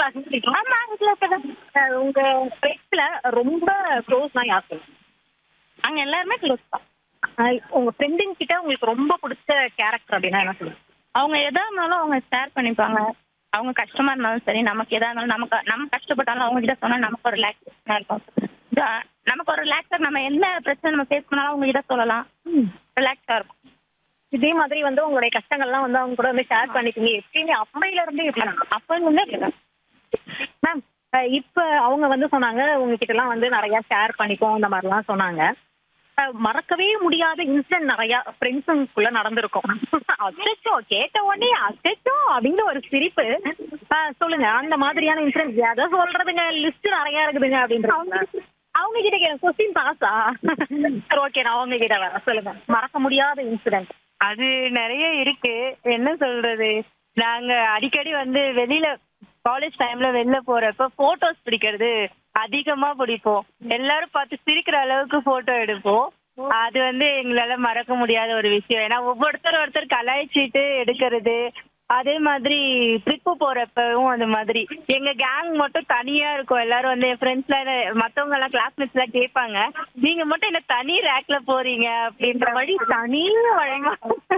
ஆமா இதுல இப்பதான் அஹ் உங்க ஃப்ரெண்ட்ஸ்ல ரொம்ப க்ளோஸ்னா யார் சொல்லுங்க அங்க எல்லாருமே க்ளோஸ் தான் அஹ் உங்க ஃப்ரெண்டுங்க கிட்ட உங்களுக்கு ரொம்ப பிடிச்ச கேரக்டர் அப்படின்னா என்ன சொல்லுங்க அவங்க எதா இருந்தாலும் அவங்க ஷேர் பண்ணிப்பாங்க அவங்க கஷ்டமா இருந்தாலும் சரி நமக்கு எதா இருந்தாலும் நமக்கு நம்ம கஷ்டப்பட்டாலும் அவங்க கிட்ட சொன்னா நமக்கு ஒரு ரிலாக்ஸேஷனா இருக்கும் ஜா- நமக்கு ஒரு ரிலாக்ஸா நம்ம என்ன பிரச்சனை நம்ம ஃபேஸ் பண்ணாலும் அவங்க கிட்ட சொல்லலாம் ரிலாக்ஸா இருக்கும் இதே மாதிரி வந்து உங்களுடைய கஷ்டங்கள்லாம் வந்து அவங்க கூட வந்து ஷேர் பண்ணிப்பீங்க எப்பயுமே அப்பையில இருந்தே எப்படி அப்ப இருந்து மேம் இப்ப அவங்க வந்து சொன்னாங்க உங்ககிட்ட எல்லாம் வந்து நிறைய ஷேர் பண்ணிப்போம் இந்த மாதிரிலாம் சொன்னாங்க அஹ் மறக்கவே முடியாத இன்சிடென்ட் நிறைய ஃப்ரெண்ட்ஸுக்குள்ள நடந்திருக்கும் அச்சோ கேட்ட உடனே அச்சோ அப்படின்னு ஒரு சிரிப்பு அஹ் சொல்லுங்க அந்த மாதிரியான இன்சிடென்ட் எதை சொல்றதுங்க லிஸ்ட் நிறைய இருக்குதுங்க அப்படின்றது அவங்க கிட்ட கேட்க கொஸ்டின் பாஸா சரி ஓகே நான் அவங்க கிட்ட வரேன் சொல்லுங்க மறக்க முடியாத இன்சிடென்ட் அது நிறைய இருக்கு என்ன சொல்றது நாங்க அடிக்கடி வந்து வெளியில காலேஜ் டைம்ல வெளில போறப்ப போட்டோஸ் பிடிக்கிறது அதிகமா பிடிப்போம் எல்லாரும் பார்த்து சிரிக்கிற அளவுக்கு போட்டோ எடுப்போம் அது வந்து எங்களால மறக்க முடியாத ஒரு விஷயம் ஏன்னா ஒவ்வொருத்தர் ஒருத்தர் கலாய்ச்சிட்டு எடுக்கிறது அதே மாதிரி ட்ரிப்பு போறப்பவும் அந்த மாதிரி எங்க கேங் மட்டும் தனியா இருக்கும் எல்லாரும் வந்து என் ஃப்ரெண்ட்ஸ்ல மத்தவங்க எல்லாம் கிளாஸ்மேட்ஸ் எல்லாம் கேட்பாங்க நீங்க மட்டும் என்ன தனி ரேக்ல போறீங்க அப்படின்ற வழி தனி வழங்க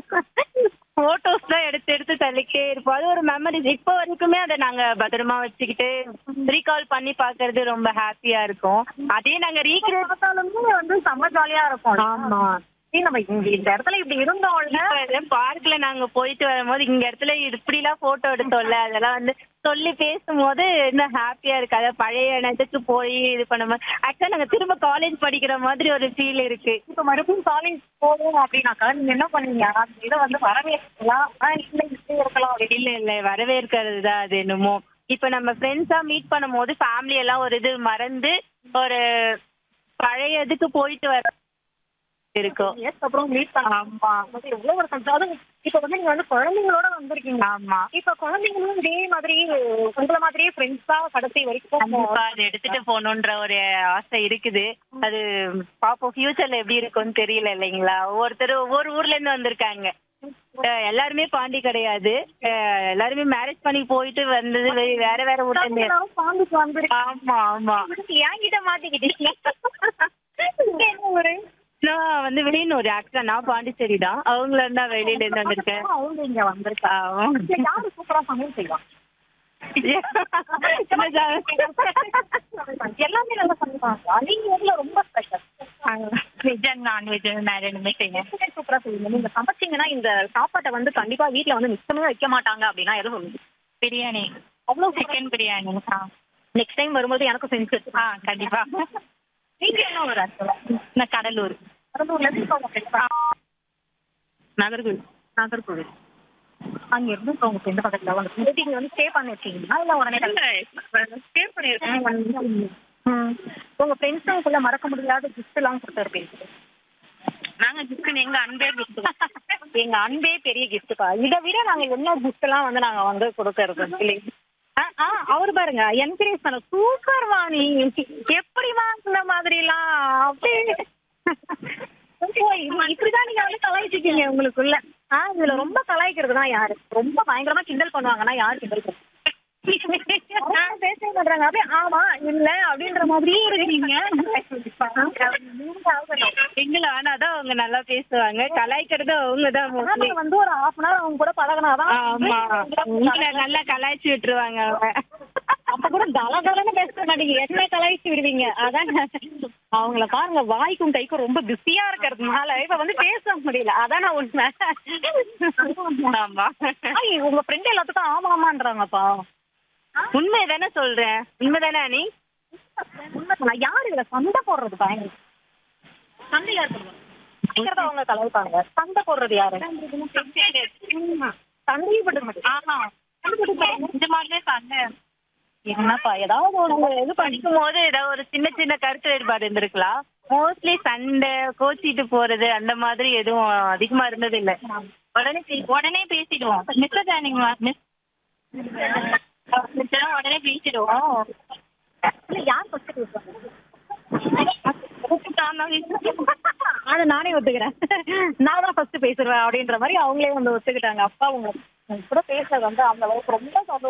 போட்டோஸ் தான் எடுத்து எடுத்து தள்ளிக்கிட்டே இருப்போம் அது ஒரு மெமரிஸ் இப்போ வரைக்குமே அதை நாங்க பத்திரமா வச்சுக்கிட்டு ரீகால் பண்ணி பாக்குறது ரொம்ப ஹாப்பியா இருக்கும் அதே நாங்க ரீக்ரியேட் பார்த்தாலுமே வந்து செம்ம ஜாலியா இருக்கும் ஆமா. ஏய், நம்ம இங்க இந்த இடத்துல இப்படி இருந்தோம்ல பார்க்ல நாங்க போயிட்டு வரும்போது இங்க இடத்துல இப்படி எல்லாம் போட்டோ எடுத்தோம்ல அதெல்லாம் வந்து சொல்லி பேசும்போது இன்னும் ஹாப்பியா இருக்கு அதாவது பழைய இடத்துக்கு போய் இது பண்ணும்போது ஆக்சுவலா நாங்க திரும்ப காலேஜ் படிக்கிற மாதிரி ஒரு ஃபீல் இருக்கு இப்ப மறுபடியும் காலேஜ் போவோம் அப்படின்னாக்கா நீங்க என்ன பண்ணுவீங்க அந்த இதை வந்து வரவேற்கலாம் ஆஹ் இல்ல இப்படி இருக்கலாம் அப்படின்னு இல்ல இல்ல வரவேற்கிறது தான் அது என்னமோ இப்ப நம்ம ஃப்ரெண்ட்ஸா மீட் பண்ணும்போது ஃபேமிலி எல்லாம் ஒரு இது மறந்து ஒரு பழைய இதுக்கு போயிட்டு வர இருக்கும் இயர்ஸ் அப்புறம் மீட் பண்ணலாம் அது எவ்வளவு ஒரு சந்தோஷம் அதுவும் இப்ப வந்து நீங்க வந்து குழந்தைங்களோட வந்திருக்கீங்க ஆமா இப்ப குழந்தைங்களும் இதே மாதிரி உங்களை மாதிரியே ஃப்ரெண்ட்ஸா கடைசி வரைக்கும் கண்டிப்பா அது எடுத்துட்டு போகணுன்ற ஒரு ஆசை இருக்குது அது பாப்போம் ஃபியூச்சர்ல எப்படி இருக்கும்னு தெரியல இல்லைங்களா ஒவ்வொருத்தரும் ஒவ்வொரு ஊர்ல இருந்து வந்திருக்காங்க அஹ் எல்லாருமே பாண்டி கிடையாது அஹ் எல்லாருமே மேரேஜ் பண்ணி போயிட்டு வந்தது வே- வேற வேற ஊர்ல இருந்து எல்லாரும் பாண்டிக்கு வந்திருக்காங்க ஆமா ஆமா என்கிட்ட மாட்டிக்கிட்டீங்க என்ன ஒரு நான் வந்து வெளியூர் ஆக்சுவலா நான் பாண்டிச்சேரி தான் அவங்கள இருந்தா வெளியில இருந்து வந்திருக்கேன் அவங்க இங்க வந்திருக்காங்க ஆமா. யாரு சூப்பரா சமையல் செய்வாங்க எல்லாமே நல்லா பண்ணுவாங்க நீங்க ஊர்ல ரொம்ப ஸ்பெஷல் வெஜ் அண்ட் நான்வெஜ் ரெண்டுமே செய்யணும் சூப்பரா செய்வீங்க நீங்க சமைச்சீங்கன்னா இந்த சாப்பாட்டை வந்து கண்டிப்பா வீட்ல வந்து மிஸ் பண்ணவே வைக்க மாட்டாங்க அப்படின்னா எதுவும் சொல்லுங்க பிரியாணி அவ்வளவு சிக்கன் பிரியாணி ஆ நெக்ஸ்ட் டைம் வரும்போது எனக்கும் செஞ்சு ஆ கண்டிப்பா நீங்க என்ன ஒரு ஆக்சுவலா நான் கடலூர் கடலூர்ல இருந்து இப்ப உங்க friends நாகர்கோவில் நாகர்கோவில் அங்க இருந்து இப்ப உங்க ஃப்ரெண்ட் பக்கத்துல வந்து மீட்டிங் வந்து ஸ்டே பண்ணிருக்கீங்களா இல்ல உடனே ஸ்டே பண்ணிருக்கேன் ம். உங்க ஃப்ரெண்ட்ஸுக்குள்ள மறக்க முடியாத கிஃப்ட் எல்லாம் கொடுத்துருப்பீங்க நாங்க சிக்கன் எங்க அன்பே கொடுத்துருவோம் எங்க அன்பே பெரிய கிஃப்ட்ப்பா இதை விட நாங்க என்ன கிஃப்ட் எல்லாம் வந்து நாங்க வந்து கொடுக்கறது இல்லைங்க ஆ, ஆ, அவர் பாருங்க என்கரேஜ் பண்ண சூப்பர் வாணி எப்படிமா இந்த மாதிரி எல்லாம் அப்படியே ஓ, இது- இப்படிதான் நீங்க வந்து கலாய்ச்சிக்கீங்க உங்களுக்குள்ள ஆ இதுல ரொம்ப கலாய்க்கிறது தான் யாரு ரொம்ப பயங்கரமா கிண்டல் பண்ணுவாங்கன்னா யாரு கிண்டல் பண்ணுவாங்க பேசவே மாட்டாங்க அப்படியே ஆமா இல்ல அப்படின்ற மாதிரியே இருக்கீங்க எங்களை ஆனாதான் அவங்க நல்லா பேசுவாங்க கலாய்க்கிறது அவங்க தான் ஆனா நீங்க வந்து ஒரு ஹாஃப் அன் அவர் அவங்க கூட பழகினாதான் ஆமா உங்களை நல்லா கலாய்ச்சி விட்டுருவாங்க அவங்க அப்ப கூட கலகலன்னு பேச மாட்டீங்க என்ன கலாய்ச்சி விடுவீங்க அதான் அவங்கள பாருங்க வாய்க்கும் கைக்கும் ரொம்ப பிஸியா இருக்கிறதுனால இப்ப வந்து பேச முடியல அதான் நான் உண்மை ஆமா ஐய், உங்க ஃப்ரெண்ட் எல்லாத்துக்கும் ஆமா ஆமான்றாங்கப்பா உண்மை தானே சொல்றேன் உண்மை தானே நீ உண்மை யாரு இதுல சண்டை போடுறது பயங்கர சண்டை யார் போடுவாங்க அவங்க கலாய்ப்பாங்க சண்டை போடுறது யாரு சண்டையும் போட்டு மாட்டேன் ஆமா இந்த மாதிரியே சண்டை என்னப்பா ஏதாவது ஒரு இது பண்ணி படிக்கும் போது ஏதாவது ஒரு சின்ன சின்ன கருத்து வேறுபாடு இருந்திருக்கலாம் மோஸ்ட்லி சண்டை கோச்சிட்டு போறது அந்த மாதிரி எதுவும் அதிகமா இருந்தது இல்ல உடனே பே- உடனே பேசிடுவோம் மிஸ் ஜாயினிங் மிஸ் உடனே பேசிடுவோம் இல்ல, யார் ஃபர்ஸ்ட் பேசுவாங்க கூப்பிட்டாங்க அதை நானே ஒத்துக்கிறேன் நான் தான் ஃபர்ஸ்ட் பேசுறேன் அப்படின்ற மாதிரி அவங்களே வந்து ஒத்துக்கிட்டாங்க அப்பா உங்க உங்க கூட பேசுறது வந்து அந்த அளவுக்கு ரொம்ப சந்தோஷம்